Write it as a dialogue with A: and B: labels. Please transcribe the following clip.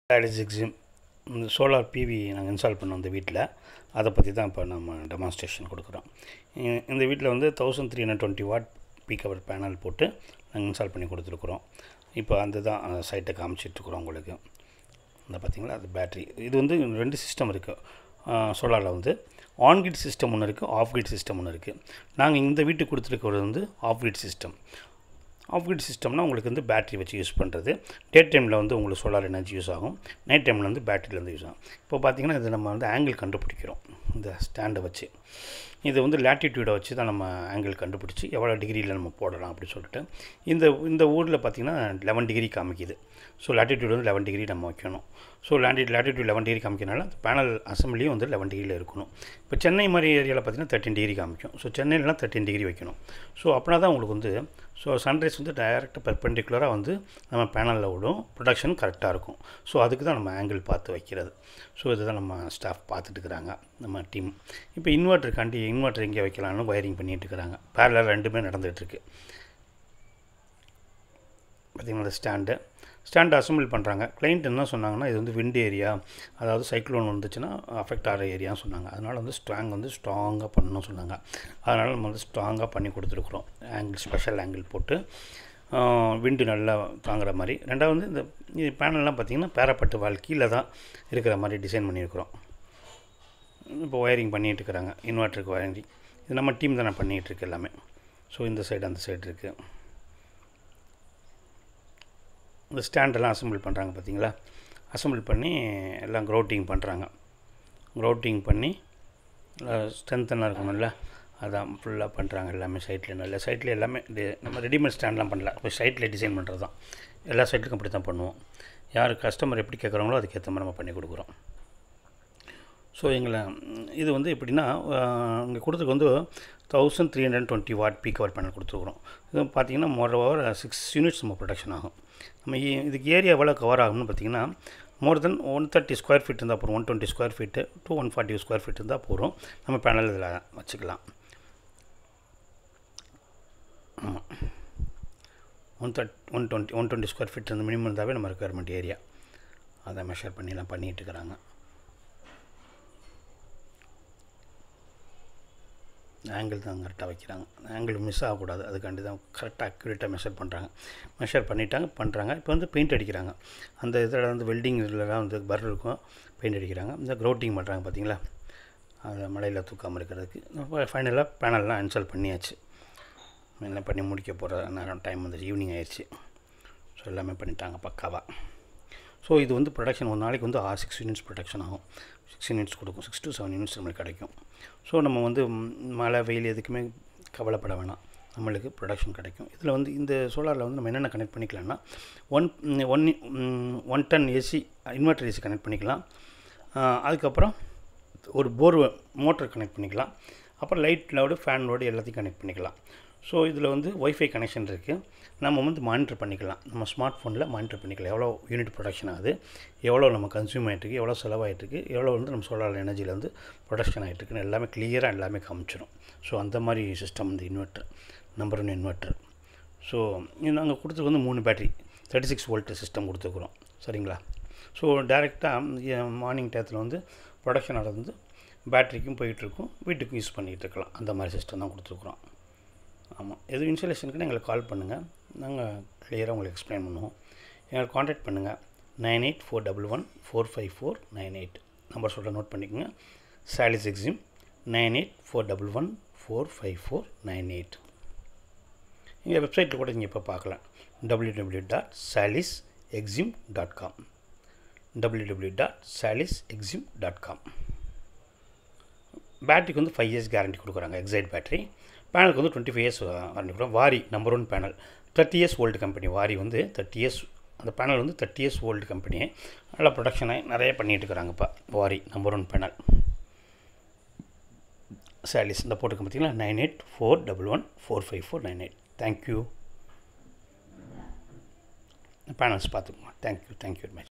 A: ஸ்ட்ராட்டஜிக்ஸும் இந்த solar PV நாங்கள் install பண்ணோம் இந்த வீட்டில் அதை பற்றி தான் இப்போ நம்ம டெமான்ஸ்ட்ரேஷன் கொடுக்குறோம் இ- இந்த வீட்டில் வந்து thousand three hundred twenty watt peak அவர் பேனல் போட்டு நாங்கள் இன்ஸ்டால் பண்ணி கொடுத்துருக்குறோம் இப்போ அந்த தான் சைட்டை காமிச்சிட்ருக்குறோம் உங்களுக்கு இந்த பார்த்தீங்களா அது பேட்ரி இது வந்து ரெண்டு சிஸ்டம் இருக்குது சோலாரில் வந்து ஆன் கிரிட் சிஸ்டம் ஒன்று இருக்குது ஆஃப் கிரிட் சிஸ்டம் ஒன்று இருக்குது நாங்கள் இந்த வீட்டுக்கு கொடுத்துருக்கிறது வந்து off grid system off grid சிஸ்டம்னா உங்களுக்கு வந்து பேட்டரி வச்சு யூஸ் பண்ணுறது டே டைமில் வந்து உங்களுக்கு சோலார் எனர்ஜி யூஸ் ஆகும் நைட் டைமில் வந்து பேட்டரியிலேருந்து யூஸ் ஆகும் இப்போ பார்த்தீங்கன்னா இது நம்ம வந்து ஆங்கிள் கண்டுபிடிக்கிறோம் இந்த ஸ்டாண்டை வச்சு இது வந்து லேட்டிடியூடை வச்சு தான் நம்ம ஆங்கிள் கண்டுபிடிச்சி எவ்வளோ டிகிரியில் நம்ம போடலாம் அப்படின்னு சொல்லிட்டு இந்த இந்த ஊரில் பார்த்தீங்கன்னா லெவன் டிகிரி காமிக்குது ஸோ லேட்டிடியூட் வந்து லெவன் டிகிரி நம்ம வைக்கணும் ஸோ லேண்டி லேட்டிடியூட் லெவன் டிகிரி காமிக்கிறனால பேனல் அசம்பிளியும் வந்து லெவன் டிகிரியில் இருக்கணும் இப்போ சென்னை மாதிரி ஏரியாவில் பார்த்தீங்கன்னா தேர்ட்டின் டிகிரி காமிக்கும் ஸோ சென்னையிலலாம் தேர்ட்டின் டிகிரி வைக்கணும் ஸோ அப்படின்னா தான் உங்களுக்கு வந்து ஸோ சன்ரைஸ் வந்து டைரெக்டாக பெர்பெண்டிகுலராக வந்து நம்ம பேனலில் விடும் ப்ரொடக்ஷன் கரெக்டாக இருக்கும் ஸோ அதுக்கு தான் நம்ம ஆங்கிள் பார்த்து வைக்கிறது ஸோ இதுதான் நம்ம ஸ்டாஃப் பார்த்துட்டு இருக்கிறாங்க நம்ம டீம் இப்போ இன்வெர்ட்டருக்காண்டி இன்வெர்ட்டர் எங்கே வைக்கலாம்னு ஒயரிங் பண்ணிட்டு இருக்கிறாங்க பேரலர் ரெண்டுமே நடந்துகிட்ருக்கு பார்த்தீங்கன்னா ஸ்டாண்டு ஸ்டாண்ட் அசம்பிள் பண்ணுறாங்க கிளைண்ட் என்ன சொன்னாங்கன்னா இது வந்து விண்ட் ஏரியா அதாவது சைக்ளோன் வந்துச்சுன்னா அஃபெக்ட் ஆகிற ஏரியான்னு சொன்னாங்க அதனால் வந்து ஸ்ட்ராங் வந்து ஸ்ட்ராங்காக பண்ணணும்னு சொன்னாங்க அதனால் நம்ம வந்து ஸ்ட்ராங்காக பண்ணி கொடுத்துருக்குறோம் ஆங்கிள் ஸ்பெஷல் ஆங்கிள் போட்டு விண்டு நல்லா தாங்குற மாதிரி ரெண்டாவது வந்து இந்த இது பேனல்லாம் பார்த்திங்கன்னா பேரப்பட்டு வால் கீழே தான் இருக்கிற மாதிரி டிசைன் பண்ணியிருக்கிறோம் இப்போ ஒயரிங் பண்ணிகிட்டு இருக்கிறாங்க இன்வெர்ட்டருக்கு ஒயரிங் இது நம்ம டீம் தானே பண்ணிகிட்டு இருக்கு எல்லாமே ஸோ இந்த சைடு அந்த சைடு இருக்குது இந்த ஸ்டாண்டெல்லாம் அசம்பிள் பண்ணுறாங்க பார்த்தீங்களா அசம்பிள் பண்ணி எல்லாம் க்ரௌட்டிங் பண்ணுறாங்க க்ரௌட்டிங் பண்ணி ஸ்ட்ரென்த்தனாக இருக்கணும்ல அதான் ஃபுல்லாக பண்ணுறாங்க எல்லாமே சைட்டில் நல்ல சைட்டில் எல்லாமே டி- நம்ம ரெடிமேட் ஸ்டாண்ட்லாம் பண்ணல இப்போ சைட்டில் டிசைன் பண்ணுறது தான் எல்லா சைட்டுக்கும் அப்படி தான் பண்ணுவோம் யார் கஸ்டமர் எப்படி கேட்குறாங்களோ அதுக்கேற்ற மாதிரி நம்ம பண்ணி கொடுக்குறோம் ஸோ எங்களை ம், இது வந்து எப்படின்னா இங்கே கொடுத்துருக்கு வந்து thousand three hundred twenty watt peak அவர் பேனல் கொடுத்துருக்குறோம் இது பார்த்தீங்கன்னா மோர் ஓவர் சிக்ஸ் யூனிட்ஸ் நம்ம ப்ரொடக்ஷன் ஆகும் நம்ம இ- இதுக்கு ஏரியா எவ்வளோ கவர் ஆகும்னு பார்த்தீங்கன்னா more than one thirty square feet இருந்தால் போகிறோம் one twenty square feet to one forty square feet இருந்தால் போகிறோம் நம்ம பேனல் இதில் வச்சுக்கலாம் ஆமாம் one third one twenty one twenty square feet இருந்து மினிமம் இருந்தாவே நம்ம ரெக்குயர்மெண்ட் ஏரியா அதை மெஷர் பண்ணிலாம் பண்ணிகிட்டு இருக்கிறாங்க ஆங்கிள் தான் கரெக்டாக வைக்கிறாங்க ஆங்கிள் மிஸ் ஆகக்கூடாது அதுக்காண்டி தான் கரெக்டாக அக்யூரேட்டாக மெஷர் பண்ணுறாங்க மெஷர் பண்ணிட்டாங்க பண்ணுறாங்க இப்போ வந்து பெயிண்ட் அடிக்கிறாங்க அந்த இதில் வந்து வெல்டிங் இதெல்லாம் வந்து பர் இருக்கும் பெயிண்ட் அடிக்கிறாங்க இந்த க்ரௌட்டிங் பண்ணுறாங்க பார்த்தீங்களா அதை மழையில் தூக்காமல் இருக்கிறதுக்கு ஃபைனலாக பேனல்லாம் இன்ஸ்டால் பண்ணியாச்சு எல்லாம் பண்ணி முடிக்க போகிற நேரம் டைம் வந்துச்சு ஈவினிங் ஆயிடுச்சு ஸோ எல்லாமே பண்ணிட்டாங்க பக்காவாக ஸோ இது வந்து ப்ரொடக்ஷன் ஒரு நாளைக்கு வந்து ஆறு சிக்ஸ் யூனிட்ஸ் ப்ரொடக்ஷன் ஆகும் சிக்ஸ் யூனிட்ஸ் கொடுக்கும் சிக்ஸ் டு செவன் யூனிட்ஸ் நம்மளுக்கு கிடைக்கும் ஸோ நம்ம வந்து ம், மழை வெயில் எதுக்குமே கவலைப்பட வேணாம் நம்மளுக்கு ப்ரொடக்ஷன் கிடைக்கும் இதில் வந்து இந்த சோலாரில் வந்து நம்ம என்னென்ன கனெக்ட் பண்ணிக்கலாம்னா one one one ton AC inverter AC connect பண்ணிக்கலாம் ஆஹ், அதுக்கப்புறம் ஒரு போர் மோட்டர் கனெக்ட் பண்ணிக்கலாம் அப்புறம் லைட் லோடு ஃபேன் லோடு எல்லாத்தையும் கனெக்ட் பண்ணிக்கலாம் ஸோ இதில் வந்து ஒய்ஃபை கனெக்ஷன் இருக்குது நம்ம வந்து மானிட்டர் பண்ணிக்கலாம் நம்ம ஸ்மார்ட் ஃபோனில் மானிட்டர் பண்ணிக்கலாம் எவ்வளோ யூனிட் ப்ரொடக்ஷன் ஆகுது எவ்வளோ நம்ம கன்சியூம் ஆகிட்டுருக்கு எவ்வளோ செலவாகிட்டுருக்கு எவ்வளோ வந்து நம்ம சோலார் எனர்ஜியில் வந்து ப்ரொடக்ஷன் ஆகிட்டுருக்குன்னு எல்லாமே கிளியராக எல்லாமே காமிச்சிடும் ஸோ அந்த மாதிரி சிஸ்டம் இந்த inverter number one inverter so நாங்கள் கொடுத்தது வந்து மூணு battery thirty six volt system கொடுத்துருக்குறோம் சரிங்களா ஸோ டேரெக்டாக மார்னிங் டயத்தில் வந்து ப்ரொடக்ஷன் ஆகிறது வந்து பேட்டரிக்கும் போயிட்டுருக்கும் வீட்டுக்கும் யூஸ் பண்ணிகிட்டு இருக்கலாம் அந்த மாதிரி சிஸ்டம் தான் கொடுத்துருக்குறோம் ஆமாம் எது இன்ஸ்டலேஷனுக்குன்னு எங்களுக்கு கால் பண்ணுங்கள் நாங்கள் கிளியராக உங்களுக்கு எக்ஸ்பிளைன் பண்ணுவோம் எங்களை காண்டாக்ட் பண்ணுங்கள் nine eight four double one four five four nine eight number சொல்ல நோட் பண்ணிக்கோங்க Salis Exim nine eight four double one four five four nine eight எங்கள் வெப்சைட்டில் கூட நீங்கள் இப்போ பார்க்கலாம் W W dot Salis Exim dot com W W dot Salis Exim dot com பேட்டரிக்கு வந்து ஃபைவ் இயர்ஸ் கேரண்டி கொடுக்குறாங்க எக்ஸைட் பேட்டரி பேனலுக்கு வந்து டுவெண்ட்டி ஃபைவ் இயர்ஸ் வாரண்டி கொடுக்குறோம் Waaree number one panel thirty years old company Waaree வந்து தேர்ட்டி இயர்ஸ் அந்த panel வந்து thirty years old company நல்லா ப்ரொடக்ஷனை நிறைய பண்ணிகிட்டு இருக்கிறாங்க இப்போ வாரி நம்பர் ஒன் பேனல் சாலிஸ் இந்த போட்டுக்க பார்த்தீங்களா nine eight four double one four five four nine eight thank you panels பார்த்துக்கோங்க தேங்க்யூ தேங்க்யூ வெரி மச்